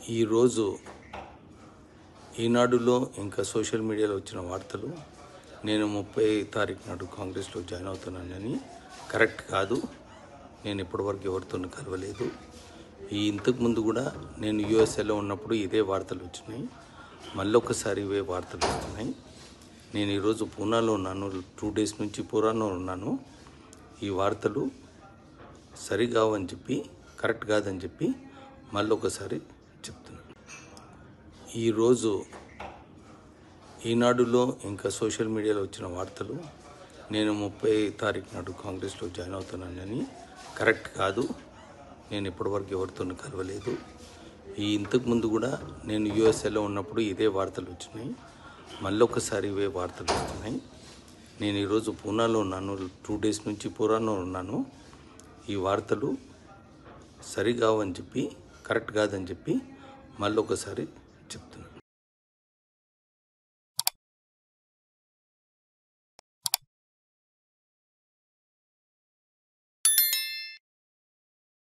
ఈరోజు ఈనాడులో ఇంకా సోషల్ మీడియాలో వచ్చిన వార్తలు నేను ముప్పై తారీఖు నాడు కాంగ్రెస్లో జాయిన్ అవుతున్నానని కరెక్ట్ కాదు నేను ఇప్పటివరకు ఎవరితో కలవలేదు ఈ ఇంతకు ముందు కూడా నేను యూఎస్ఏలో ఉన్నప్పుడు ఇదే వార్తలు వచ్చినాయి మళ్ళీ ఒకసారి ఇవే వార్తలు వస్తున్నాయి నేను ఈరోజు పూనాలో ఉన్నాను టూ డేస్ నుంచి పూనాలో ఉన్నాను ఈ వార్తలు సరికావని చెప్పి కరెక్ట్ కాదని చెప్పి మళ్ళీ ఒకసారి చెప్తున్నాను ఈరోజు ఈనాడులో ఇంకా సోషల్ మీడియాలో వచ్చిన వార్తలు నేను ముప్పై తారీఖు నాడు కాంగ్రెస్లో జాయిన్ అవుతున్నానని కరెక్ట్ కాదు నేను ఇప్పటివరకు ఎవరితో కలవలేదు ఈ ఇంతకు ముందు కూడా నేను యూఎస్ఏలో ఉన్నప్పుడు ఇదే వార్తలు వచ్చినాయి మళ్ళీ ఒకసారి ఇవే వార్తలు వస్తున్నాయి నేను ఈరోజు పూనాలో ఉన్నాను టూ డేస్ నుంచి పూనాలో ఉన్నాను ఈ వార్తలు సరికావని చెప్పి కరెక్ట్ కాదని చెప్పి మళ్ళీ ఒకసారి చెప్తున్నాను